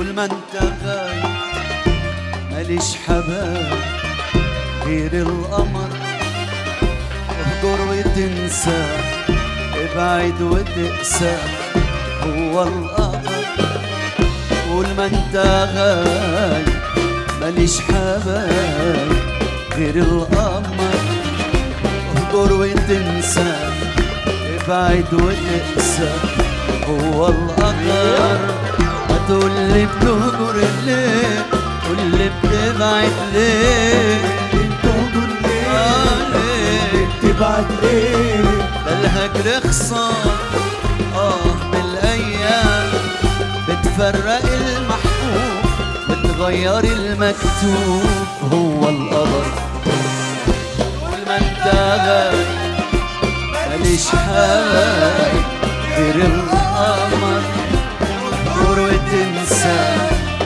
طول ما انت غايب ماليش حبايب غير القمر اهجر وتنسى ابعد وتقسى هو القمر طول ما انت غايب ماليش حبايب غير القمر اهجر وتنسى ابعد وتقسى هو القدر ما تقول لي بتهجر ليه قول لي بتبعد ليه بتهجر ليه آه ليه تبعت ليه ده الهجر خسارة اه بالايام بتفرق المحبوب بتغير المكتوب هو القدر طول ما انت غايب ماليش حبايب غير القمر دور وتنسى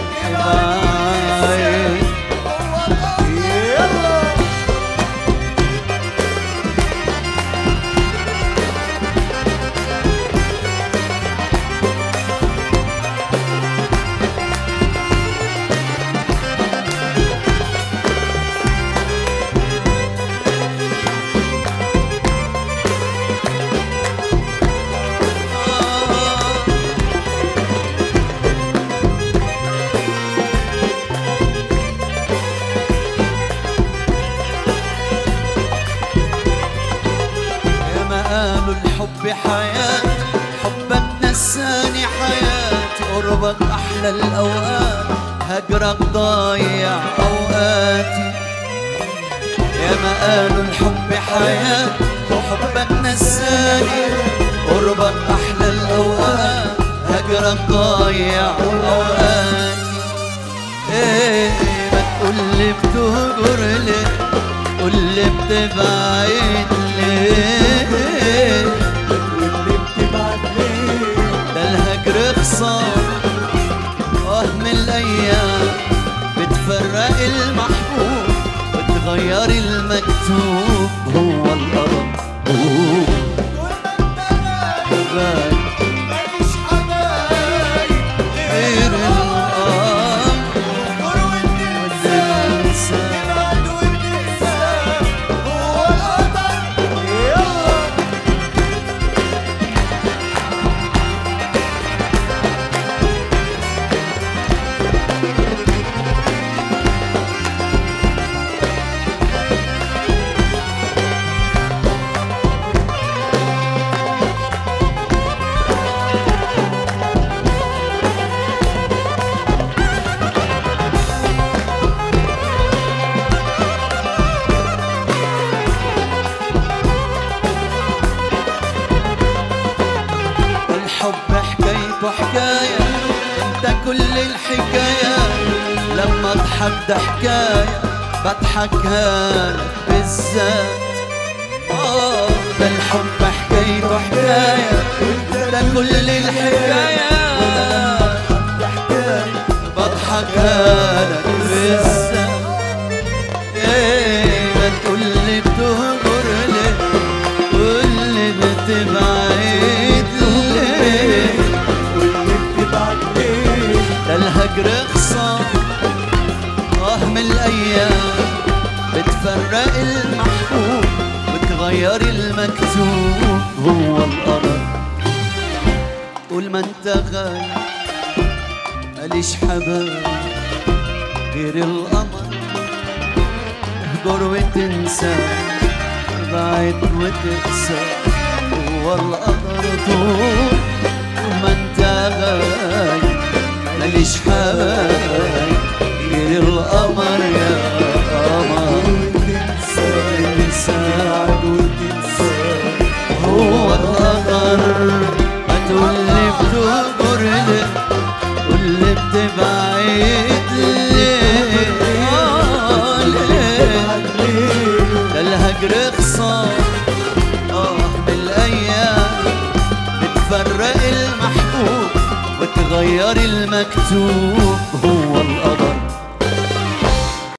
ابعد يلا يا ما قالوا الحب حياة حبك نساني حياتي قربك أحلى الأوقات هجرك ضايع أوقاتي يا ما قالوا الحب حياة وحبك نساني قربك أحلى الأوقات هجرك ضايع أوقاتي ايه ما تقولي بتهجر ليه قولي بتبعد ليه واللي بتبعت ليه ده الهجر خسارة اه من الايام بتفرق المحبوب وتغير المكتوب هو القدر هو غايب ماليش حبايب غير القمر وتنسى تبعت وتنسى هو القدر يلا الحب حكايته حكاية انت كل الحكاية لما اضحك ده حكاية بضحكها لك بالذات اه ده الحب حكايته حكاية انت كل الحكاية بضحكها لك بالذات ايه ما تقول لي بتهجر ليه قول لي بتبعد ليه واللي بتبعت ليه ده الهجر خسارة اه من الايام بتفرق المحبوب وتغير المكتوب هو القدر طول ما انت غايب ماليش حبايب غير القمر اهجر وتنسى بعد وتقسى هو القدر طول ما انت غايب ماليش حبايب غير القمر يا قمر وتنسى تنسى وتنسى هو القدر ما تقولي بتهجر ليه قولي بتبعد ليه آه ليه ده الهجر خسارة اه بالايام بتفرق المحبوب وتغير المكتوب هو